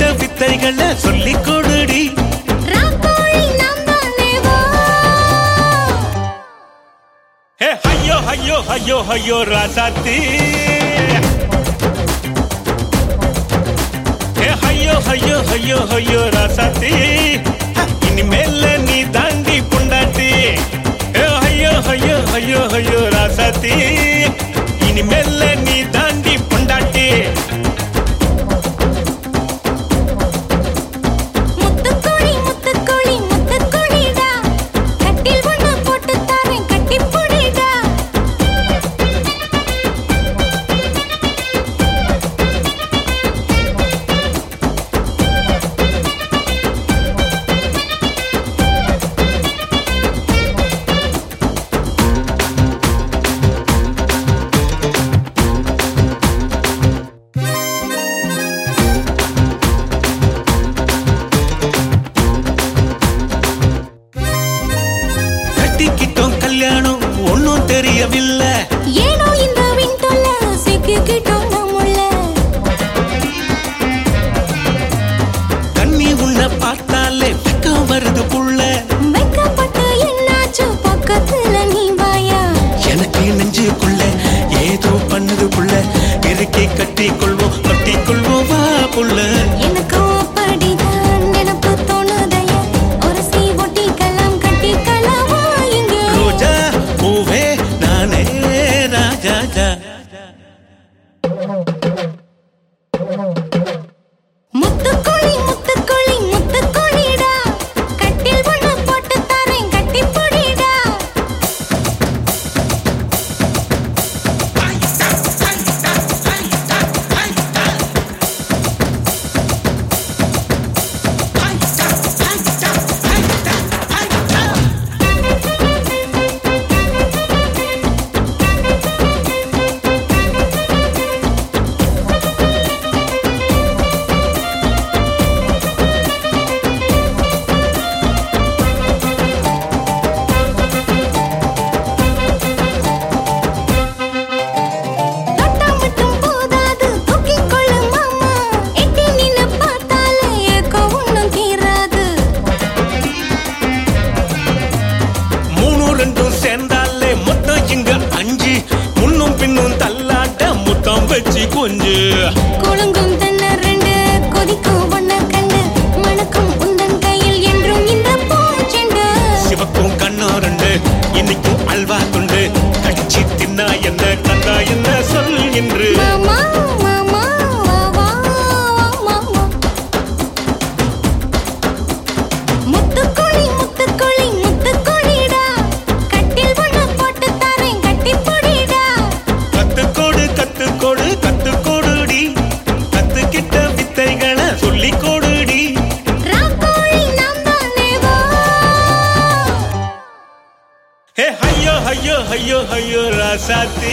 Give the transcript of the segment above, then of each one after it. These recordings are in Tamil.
வித்தைகளை சொல்லிக் கொடுடி ராக்கோழி நாம் தானே வா ஹே ஐயோ ஐயோ ஐயோ ஐயோ ராசாத்தி ஹே ஐயோ ஐயோ ஐயோ ஐயோ ராசாத்தி ஹ, இனிமேல நீ தாண்டி புண்டாட்டி ஹே ஐயோ ஐயோ ஐயோ ஐயோ ராசாத்தி இனிமேல நீ தாண்டி புண்டாட்டி முத்துக்கோழி முத்துக்கோழி முத்துக்கோழிடா கட்டில் ஒண்ணு போட்டு தரேன் கட்டி போடிடா கட்டிக்கிட்டோம் கல்யாணம் ஒன்னும் தெரியவில்லை ஏனோ இந்த விண்தொல்ல சிக்கிக்கிட்டோம் நம்முள்ள கண்ணி உன்னை பார்த்தாலே வெக்கம் வருது புள்ள வெக்கப்பட்டு என்னாச்சு பக்கத்துல நீ வாயா எனக்கு நெஞ்சுக்குள்ள ஏதோ பண்ணுது புள்ள இறுக்கி கட்டி கொள்வோம் கட்டி கொள்வோம் வா புள்ள எனக்கும் அப்படிதான் நினப்பு தோணுதைய ஒரு சீ ஒட்டிக்கலாம் கட்டிக்கலாம் இங்க ரோஜா பூவே நானே ராஜாஜா முத்துக்கோழி முத்துக்கோழி முத்துக்கோழிடா கட்டில் ஒண்ணு போட்டு தரேன் கட்டி போடிடா தொட்டா மட்டும் போதாது தூக்கிக் கொள்ளு மாமா எட்டி நின்னு பார்த்தாலே ஏக்கம் ஒண்ணும் தீராது மூணு ரெண்டும் சேர்ந்தாலே மொத்தம் இங்க அஞ்சு முன்னும் பின்னும் தள்ளாட்ட முத்தம் வச்சு கொஞ்சு குலுங்கும் தன்ன ரெண்டு கொதிக்கும் ஒன்ன கண்டு மணக்கும் உந்தன் கையில் என்றும் இந்த பூச்செண்டு சிவக்கும் கண்ணோ ரெண்டு இன்னைக்கும் அல்வா துண்டு கடிச்சு தின்னா என்ன கந்தா என்ன சொல் என்று மாமா மாமா வா வா மாமா முத்துக்கோழி முத்துக்கோழி முத்துக்கோழிடா கட்டில் ஒண்ணு போட்டு தரேன் கட்டி போடிடா கத்துக்கோடு கத்துக்கோடு கத்துக்கோடுடி கத்துக்கிட்ட வித்தைகளை சொல்லி கொடுடி ராக்கோழி நாம் தானே வா ஹே ஐயோ ஐயோ ஐயோ ஐயோ ராசாத்தி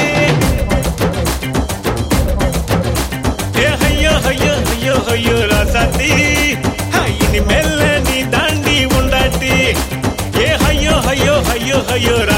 ஹே ஐயோ ஐயோ ஐயோ ஐயோ ராசாத்தி ஹா, இனிமேல நீ தாண்டி உண்டாட்டி ஏ ஐயோ ஐயோ ஐயோ ஐயோ